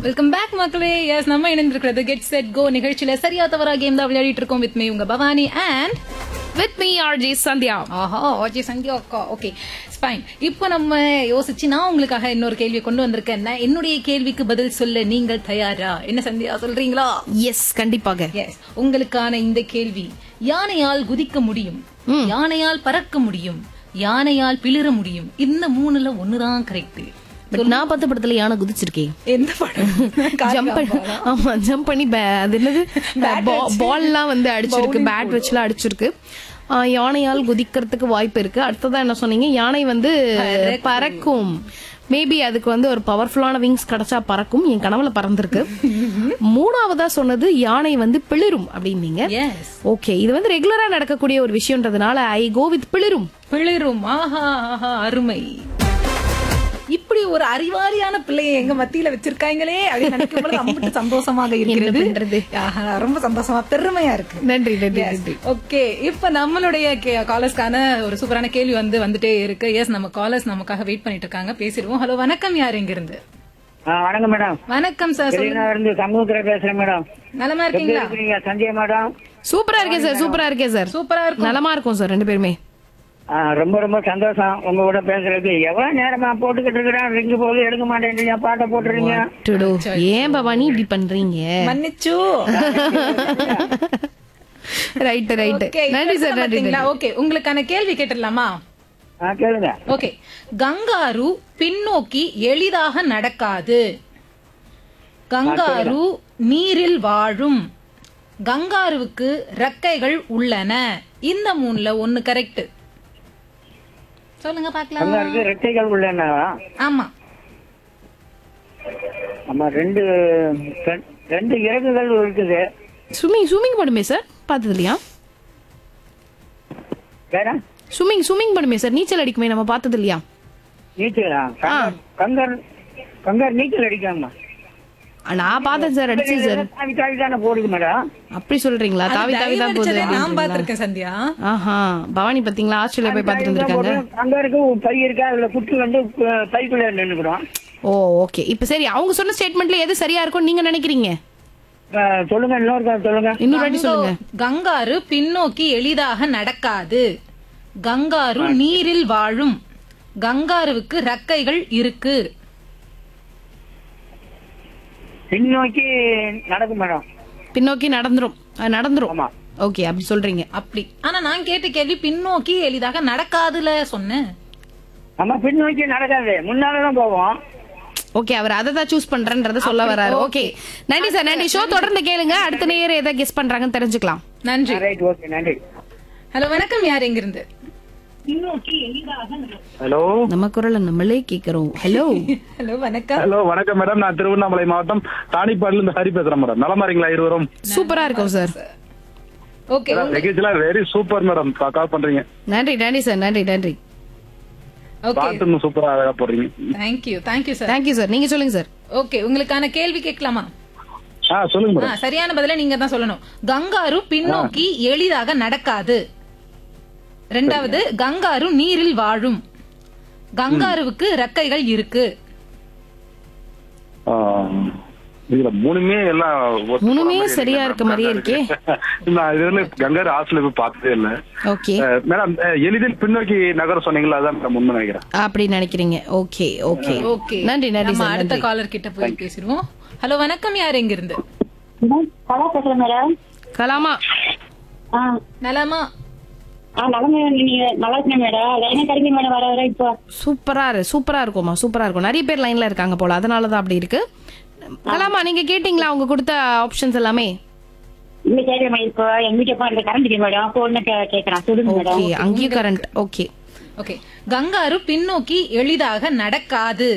Welcome back மக்களே S நம்ம இணைந்திருக்கிறது கெட் செட் கோ நிகழ்ச்சியில சரியா தவறா கேம் தான் விளையாடிட்டு இருக்கோம் வித் மீ உங்க Bhavani and with me RJ Sandhya ஆஹா ஓஜி சந்தியா அக்கா ஓகே ஃபைன் இப்போ நம்ம யோசிச்சு நான் உங்களுக்காக இன்னொரு கேள்வியை கொண்டு வந்திருக்கேன் நான் என்னுடைய கேள்விக்கு பதில் சொல்ல நீங்கள் தயாரா என்ன சந்தியா சொல்றீங்களா எஸ் கண்டிப்பாக எஸ் உங்களுக்கான இந்த கேள்வி யானையால் குதிக்க முடியும் யானையால் பறக்க முடியும் யானையால் பிளிர முடியும் இந்த மூணுல ஒண்ணுதான் கரெக்ட் பட் நான் பார்த்த படத்துல யானை குதிச்சிருக்கேன் எந்த படம் ஜம்ப் பண்ணி ஆமா ஜம்ப் பண்ணி ba- அது என்னது பால்லாம் வந்து அடிச்சிருக்கு பேட் வச்சுலாம் அடிச்சிருக்கு ஆ, யானையால் குதிக்கிறதுக்கு வாய்ப்பு இருக்கு அடுத்ததா என்ன சொன்னீங்க யானை வந்து பறக்கும் மேபி அதுக்கு வந்து ஒரு பவர்ஃபுல்லான விங்ஸ் கிடைச்சா பறக்கும் என் கனவுல பறந்திருக்கு மூணாவதா சொன்னது யானை வந்து பிளிரும் அப்படின்னீங்க எஸ் ஓகே இது வந்து ரெகுலரா நடக்கக்கூடிய ஒரு விஷயம்ன்றதுனால ஐ கோ வித் பிளிரும் பிளிரும் ஆஹா ஆஹா அருமை இப்படி ஒரு அறிவாளியான பிள்ளையை எங்க மத்தியில வச்சிருக்காங்களே அப்படின்னு நினைக்கும் பொழுது அம்பிட்டு சந்தோஷமாக இருக்கிறது பண்றது? ஆஹா, ரொம்ப சந்தோஷமா பெருமையா இருக்கு நன்றி நன்றி நன்றி ஓகே இப்ப நம்மளுடைய காலர்ஸ்க்கான ஒரு சூப்பரான கேள்வி வந்து வந்துட்டே இருக்கு எஸ் நம்ம காலர்ஸ் நமக்காக வெயிட் பண்ணிட்டு இருக்காங்க பேசிடுவோம் ஹலோ வணக்கம் யார் எங்க இருந்து ஆ, வணக்கம் மேடம் வணக்கம் சார் சொல்லுங்க வெளிநாடு இருந்து சமூகத்துல பேசுறேன் மேடம் நலமா எப்படி இருக்கீங்களா இருக்கிறீங்க சஞ்சய் மேடம் சூப்பரா இருக்கேன் சார் சூப்பரா இருக்கேன் சார் சூப்பரா இருக்கும் நலமா இருக்கும் சார் ரெண்டு பேருமே ஆ, ரொம்ப ரொம்ப சந்தோஷம் உங்க கூட பேசுறதுக்கு எவ்வளவு நேரமா போட்டுக்கிட்டு இருக்கிறேன் ரிங்கு போது எடுக்க மாட்டேன்றீங்க பாட்டை போட்டுறீங்க டுடு. ஏன் பவானி இப்படி பண்றீங்க மன்னிச்சு ரைட் ரைட் Okay, இப்ப நன்றி சார் நன்றி பாத்தீங்களா? ஓகே உங்களுக்கான கேள்வி கேட்டுடலாமா ஆ, கேளுங்க ஓகே கங்காரு பின்னோக்கி எளிதாக நடக்காது கங்காரு நீரில் வாழும் கங்காருவுக்கு ரெக்கைகள் உள்ளன இந்த மூணுல ஒண்ணு கரெக்ட் சொல்லுங்க பாக்கலாம் கங்காருக்கு ரெட்டைகள் உள்ளன ஆமா நம்ம ரெண்டு ரெ- ரெண்டு இறகுகள் இருக்குது ஸ்விம்மிங் ஸ்விம்மிங் பண்ணுமே சார் பார்த்தது இல்லையா வேற ஸ்விம்மிங் ஸ்விம்மிங் பண்ணுமே சார் நீச்சல் அடிக்குமே நம்ம பார்த்தது இல்லையா நீச்சலா கங்கார் கங்கார் கங்கார் நீச்சல் அடிக்காமா நான் பார்த்தேன் சார் அடிச்சு சார் தாவி தாவி தானே போடுது மேடம் அப்படி சொல்றீங்களா தாவி தாவி தான் போகுது நான் அப்படின்றீங்களா? பாத்திருக்கேன் சந்தியா ஆஹா பவானி பாத்தீங்களா ஆஸ்திரேலியா போய் பார்த்துட்டு வந்திருக்காங்க கங்காருக்கு பை இருக்கா அதுல குட்டி வந்து அஹ், பைக்குள்ள நின்னுக்கிறோம் ஓ ஓகே இப்ப சரி அவங்க சொன்ன ஸ்டேட்மெண்ட்ல எது சரியா இருக்கும் நீங்க நினைக்கிறீங்க அஹ், சொல்லுங்க இன்னொரு சொல்லுங்க இன்னொரு வாட்டி சொல்லுங்க கங்காரு பின்னோக்கி எளிதாக நடக்காது கங்காரு நீரில் வாழும் கங்காருவுக்கு ரெக்கைகள் இருக்கு பின்னோக்கி நடக்கும் மேடம் பின்னோக்கி நடந்துரும் அஹ், நடந்துரும் ஆமா ஓகே அப்படி சொல்றீங்க அப்படி ஆனா நான் கேட்ட கேள்வி பின்னோக்கி எளிதாக நடக்காதுல சொன்னேன் நம்ம பின்னோக்கி நடக்காது முன்னாலதான் போவோம் ஓகே அவர் அதை தான் சூஸ் பண்றேன்றத சொல்ல வராரு ஓகே நன்றி சார் நன்றி ஷோ தொடர்ந்து கேளுங்க அடுத்த நேரம் எதை கெஸ் பண்றாங்கன்னு தெரிஞ்சுக்கலாம் நன்றி ரைட் ஓகே நன்றி ஹலோ வணக்கம் யார் எங்கிருந்து ஹலோ நம்ம குரலை நம்மளே கேக்குறோம் ஹலோ ஹலோ வணக்கம் ஹலோ வணக்கம் மேடம் நான் திருவண்ணாமலை மாவட்டம் தாணிப்பாடுல இருந்து ஹரி பேசுறேன் மேடம் நலமா இருக்கீங்களா இருவரும் சூப்பரா இருக்கும் சார் ஓகே நிகழ்ச்சியெல்லாம் வெரி சூப்பர் மேடம் கால் பண்றீங்க நன்றி நன்றி சார் நன்றி நன்றி ஓகே பாட்டு சூப்பரா அழகா போடுறீங்க thank you thank you sir thank you sir நீங்க சொல்லுங்க சார் ஓகே உங்களுக்கான கேள்வி கேட்கலாமா ஆ சொல்லுங்க ஆ, மேடம் சரியான பதில நீங்க தான் சொல்லணும் கங்காரு பின்னோக்கி எளிதாக நடக்காது ரெண்டாவது கங்காரு நீரில் வாழும் கங்காருவுக்கு ரெக்கைகள் இருக்கு ஆ, இதுல மூணுமே எல்லாம் ஒத்து மூணுமே போற மாதிரி சரியா இருக்கு இருக்க மாதிரியே இருக்கே. நான் இதுல கங்காரு ஹாஸ்டல் போய் பார்த்ததே இல்ல ஓகே அஹ், மேடம் அஹ், எளிதில் பின்னோக்கி நகர சொன்னீங்களா அதான் மேடம் உண்மை நினைக்கிறேன் அப்படி நினைக்கிறீங்க ஓகே ஓகே ஓகே நன்றி நன்றி நம்ம சார் அடுத்த நன்றி காலர் கிட்ட போய் பேசிடுவோம் ஹலோ வணக்கம் யார் எங்க இருந்து கலா பேசுறேன் மேடம் கலாமா ஆ நலமா ஆ நல்லா மேடம் நீங்க நல்லா இருக்கேன் மேடம் லைனே கிடைக்கும் மேடம் வர வர இப்போ சூப்பரா இரு சூப்பரா இருக்கும்மா சூப்பரா இருக்கும் நிறைய பேர் லைன்ல இருக்காங்க போல அதனாலதான் அப்படி இருக்கு கலாமா நீங்க கேட்டீங்களா அவங்க கொடுத்த ஆப்ஷன்ஸ் எல்லாமே இல்ல சரி மேடம் இப்போ எங்க வீட்டு அப்பா கரண்ட் இருக்கு மேடம் போன்னு கேட்கறேன் சொல்லுங்க மேடம் ஓகே அங்கேயும் கரண்ட் ஓகே ஓகே கங்காரு பின்னோக்கி எளிதாக நடக்காது